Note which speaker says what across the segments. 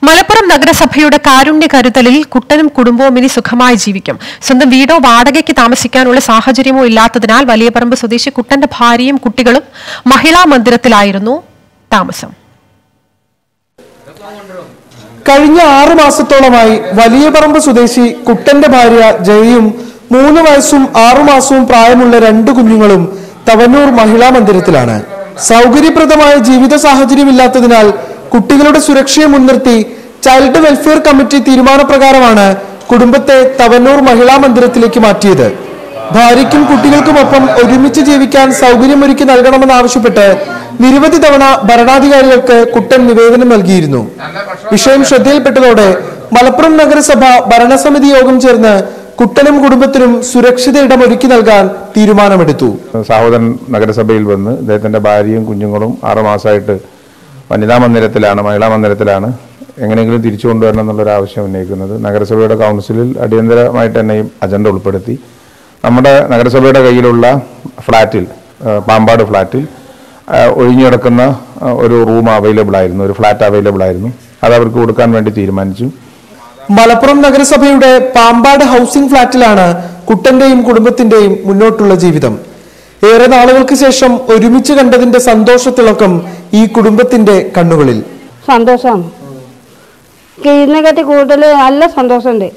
Speaker 1: മലപ്പുറം നഗരസഭയുടെ കാരുണ്യ കരുതലിൽ കുട്ടനും കുടുംബവും ഇനി സുഖമായി ജീവിക്കും സ്വന്തം വീടോ വാടകയ്ക്ക് താമസിക്കാനുള്ള സാഹചര്യമോ ഇല്ലാത്തതിനാൽ വലിയപറമ്പ് സ്വദേശി കുട്ടന്റെ ഭാര്യയും കുട്ടികളും മഹിളാ മന്ദിരത്തിലായിരുന്നു താമസം
Speaker 2: കഴിഞ്ഞ ആറു മാസത്തോളമായി വലിയ പറമ്പ് സ്വദേശി കുട്ടന്റെ ഭാര്യ ജയയും മൂന്ന് വയസ്സും ആറു മാസവും പ്രായമുള്ള രണ്ട് കുഞ്ഞുങ്ങളും തവന്നൂർ മഹിളാ മന്ദിരത്തിലാണ് സൗകര്യപ്രദമായ ജീവിത സാഹചര്യമില്ലാത്തതിനാൽ കുട്ടികളുടെ സുരക്ഷയെ മുൻനിർത്തി ചൈൽഡ് വെൽഫെയർ കമ്മിറ്റി തീരുമാനപ്രകാരമാണ് കുടുംബത്തെ തവന്നൂർ മഹിളാ മന്ദിരത്തിലേക്ക് മാറ്റിയത് ഭാര്യയ്ക്കും കുട്ടികൾക്കുമൊപ്പം ഒരുമിച്ച് ജീവിക്കാൻ സൗകര്യമൊരുക്കി നൽകണമെന്നാവശ്യപ്പെട്ട് നിരവധി തവണ ഭരണാധികാരികൾക്ക് കുട്ടൻ നിവേദനം നൽകിയിരുന്നു വിഷയം ശ്രദ്ധയിൽപ്പെട്ടതോടെ മലപ്പുറം നഗരസഭ ഭരണസമിതി യോഗം ചേർന്ന് കുട്ടനും കുടുംബത്തിനും സുരക്ഷിത ഇടം ഒരുക്കി നൽകാൻ തീരുമാനമെടുത്തു
Speaker 3: സഹോദരൻ നഗരസഭയിൽ വന്ന് ഇദ്ദേഹത്തിന്റെ ഭാര്യയും കുഞ്ഞുങ്ങളും ആറ് മാസമായിട്ട് വനിതാ മന്ദിരത്തിലാണ് മഹിളാ മന്ദിരത്തിലാണ് എങ്ങനെയെങ്കിലും തിരിച്ചു കൊണ്ടുവരണം എന്നുള്ളൊരു ആവശ്യം ഉന്നയിക്കുന്നത് നഗരസഭയുടെ കൗൺസിലിൽ അടിയന്തരമായിട്ട് തന്നെ ഈ അജണ്ട ഉൾപ്പെടുത്തി നമ്മുടെ നഗരസഭയുടെ കയ്യിലുള്ള ഫ്ലാറ്റിൽ ആ, പാമ്പാട് ഫ്ലാറ്റിൽ ആ, ഒഴിഞ്ഞുകിടക്കുന്ന ആ, ഒരു റൂം അവൈലബിൾ ആയിരുന്നു ഒരു ഫ്ലാറ്റ് അവൈലബിൾ ആയിരുന്നു അത് അവർക്ക് കൊടുക്കാൻ വേണ്ടി തീരുമാനിച്ചു
Speaker 2: മലപ്പുറം നഗരസഭയുടെ പാമ്പാട് ഹൗസിംഗ് ഫ്ളാറ്റിലാണ് കുട്ടന്റെയും കുടുംബത്തിന്റെയും മുന്നോട്ടുള്ള ജീവിതം ഏറെ നാളുകൾക്ക് ശേഷം ഒരുമിച്ച് കണ്ടതിന്റെ സന്തോഷത്തിളക്കം ഈ കുടുംബത്തിന്റെ കണ്ണുകളിൽ
Speaker 4: സന്തോഷമാണ് ഇതിനെക്കാട്ടി കൂടുതൽ നല്ല സന്തോഷമുണ്ട്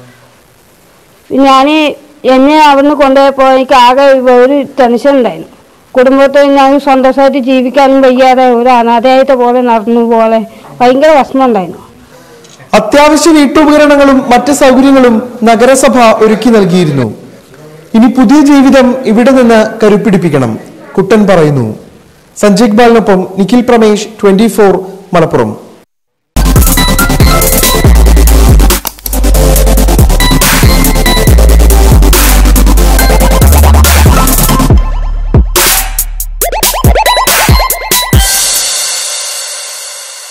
Speaker 4: ഞാൻ എന്നെ അവിടുന്ന് കൊണ്ടുപോയപ്പോൾ എനിക്ക് ആകെ ഒരു ടെൻഷൻ ഉണ്ടായിരുന്നു കുടുംബത്തിൽ ഞാൻ സന്തോഷമായിട്ട് ജീവിക്കാനും വയ്യാതെ ഒരു അനാഥയായിട്ട് പോലെ നടന്നു പോലെ ഭയങ്കര വിഷമം ഉണ്ടായിരുന്നു
Speaker 2: അത്യാവശ്യ വീട്ടുപകരണങ്ങളും മറ്റ് സൗകര്യങ്ങളും നഗരസഭ ഒരുക്കി നൽകിയിരുന്നു ഇനി പുതിയ ജീവിതം ഇവിടെ നിന്ന് കരുപ്പിടിപ്പിക്കണം കുട്ടൻ പറയുന്നു സഞ്ജയ് ബാലിനൊപ്പം നിഖിൽ പ്രമേഷ് ട്വന്റി മലപ്പുറം